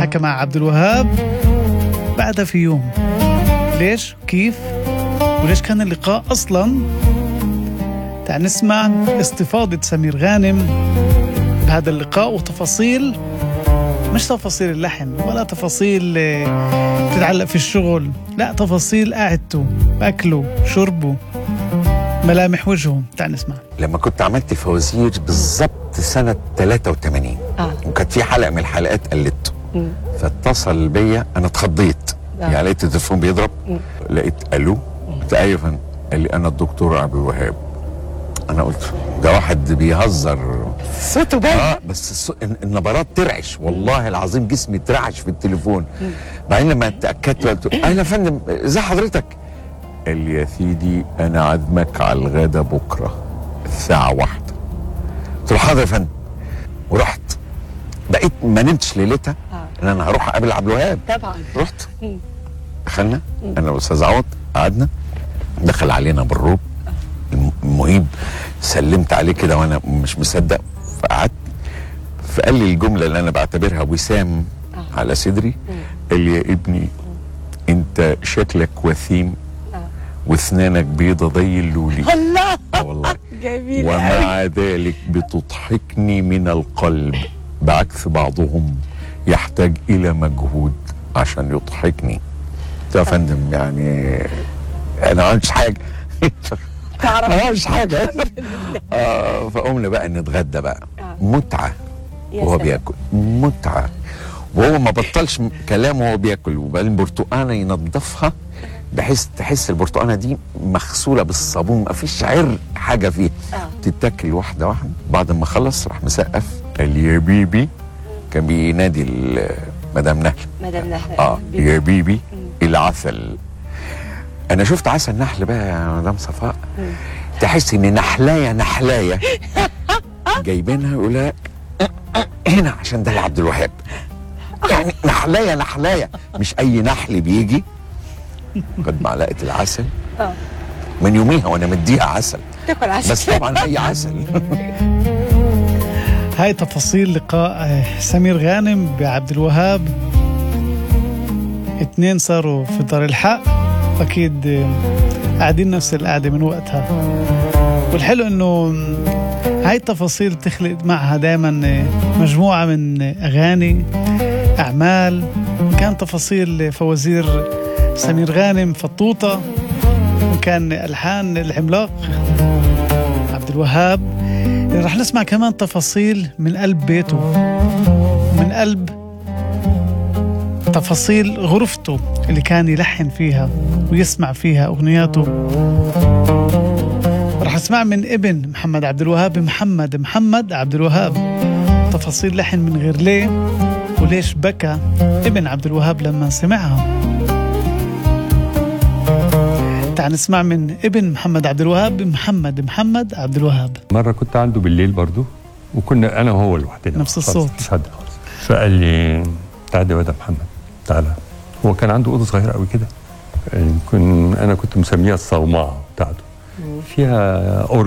حكى مع عبد الوهاب بعدها في يوم ليش كيف وليش كان اللقاء أصلا تعال نسمع استفاضة سمير غانم بهذا اللقاء وتفاصيل مش تفاصيل اللحن ولا تفاصيل آه، تتعلق في الشغل لا تفاصيل قعدته أكله شربه ملامح وجهه تعال نسمع لما كنت عملت فوازير بالظبط سنة 83 آه. وكانت في حلقة من الحلقات قلدته مم. فاتصل بيا أنا اتخضيت آه. يعني لقيت التليفون بيضرب لقيت ألو قلت أيوة يا فندم قال لي أنا الدكتور عبد الوهاب أنا قلت ده واحد بيهزر صوته باين اه بس الص- الن- النبرات ترعش والله العظيم جسمي ترعش في التليفون بعدين لما اتاكدت قلت له، اهلا يا فندم ازي حضرتك قال لي يا سيدي انا عازمك على الغدا بكره الساعه واحدة قلت له حاضر يا فندم ورحت بقيت ما نمتش ليلتها آه. ان انا هروح اقابل عبد الوهاب طبعا رحت مم. دخلنا انا والاستاذ عوض قعدنا دخل علينا بالروب الم- المهيب سلمت عليه كده وانا مش مصدق فقعدت فقال لي الجمله اللي انا بعتبرها وسام آه. على صدري قال لي يا ابني انت شكلك وسيم آه. واسنانك بيضة زي اللولي الله اه والله جميل قوي ومع ذلك بتضحكني من القلب بعكس بعضهم يحتاج الى مجهود عشان يضحكني قلت له يا فندم يعني انا ما عملتش حاجه تعرف ما عملتش حاجه اه فقمنا بقى نتغدى بقى آه. متعه يا وهو سلام. بياكل متعه وهو ما بطلش م- كلام وهو بياكل وبعدين برتقانه ينظفها بحيث تحس البرتقانه دي مغسوله بالصابون ما فيش عرق حاجه فيها آه. تتاكل واحده واحده بعد ما خلص راح مسقف قال لي يا بيبي كان بينادي ال- مدام نهل مدام نهله اه يا بيبي العسل انا شفت عسل نحل بقى يا مدام صفاء تحس ان نحلايه نحلايه جايبينها يقول لها هنا عشان ده لعبد الوهاب يعني نحلايه نحلايه مش اي نحل بيجي خد معلقه العسل اه من يوميها وانا مديها عسل تاكل عسل بس طبعا اي عسل هاي تفاصيل لقاء آه، سمير غانم بعبد الوهاب اتنين صاروا في دار الحق اكيد آه، قاعدين نفس القعده من وقتها والحلو انه هاي التفاصيل بتخلق معها دائما مجموعه من اغاني اعمال كان تفاصيل فوازير سمير غانم فطوطه وكان الحان العملاق عبد الوهاب رح نسمع كمان تفاصيل من قلب بيته من قلب تفاصيل غرفته اللي كان يلحن فيها ويسمع فيها أغنياته رح نسمع من ابن محمد عبد الوهاب محمد محمد عبد الوهاب تفاصيل لحن من غير ليه وليش بكى ابن عبد الوهاب لما سمعها تعال نسمع من ابن محمد عبد الوهاب محمد محمد عبد الوهاب مرة كنت عنده بالليل برضو وكنا أنا وهو لوحدنا نفس خالص، الصوت. مش حد خالص فقال لي تعالى يا واد يا محمد تعالى هو كان عنده أوضة صغيرة قوي كده كن أنا كنت مسميها الصومعة بتاعته فيها أورج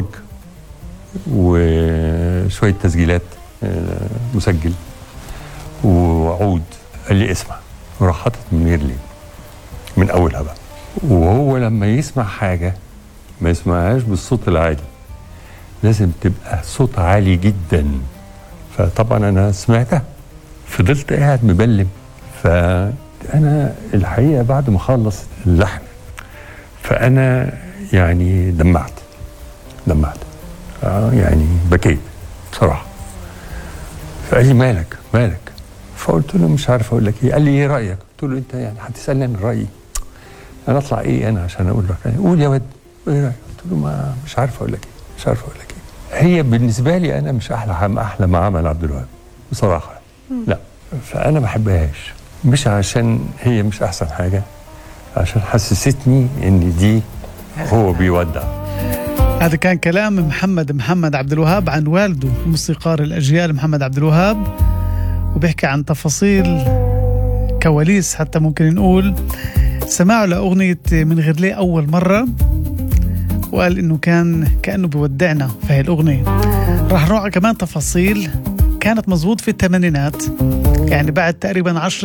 وشوية تسجيلات آه، مسجل وعود قال لي اسمع وراح حاطط من غير ليه من أولها بقى وهو لما يسمع حاجة ما يسمعهاش بالصوت العالي لازم تبقى صوت عالي جدا فطبعا انا سمعتها فضلت قاعد مبلم فانا الحقيقه بعد ما خلص اللحن فانا يعني دمعت دمعت آه يعني بكيت بصراحه فقال لي مالك مالك فقلت له مش عارف اقول لك ايه قال لي ايه رايك قلت له انت يعني هتسالني عن رايي انا اطلع ايه انا عشان اقول لك قول يا ود ايه رايك قلت له ما مش عارف اقول لك ايه مش عارف اقول لك ايه هي بالنسبه لي انا مش احلى حم احلى ما عمل عبد الوهاب بصراحه لا فانا ما بحبهاش مش عشان هي مش احسن حاجه عشان حسستني ان دي هو بيودع هذا كان كلام محمد محمد عبد الوهاب عن والده موسيقار الأجيال محمد عبد الوهاب وبيحكي عن تفاصيل كواليس حتى ممكن نقول سماعه لأغنية من غير ليه أول مرة وقال إنه كان كأنه بيودعنا في هاي الأغنية راح نروح على كمان تفاصيل كانت مزبوط في الثمانينات يعني بعد تقريبا عشر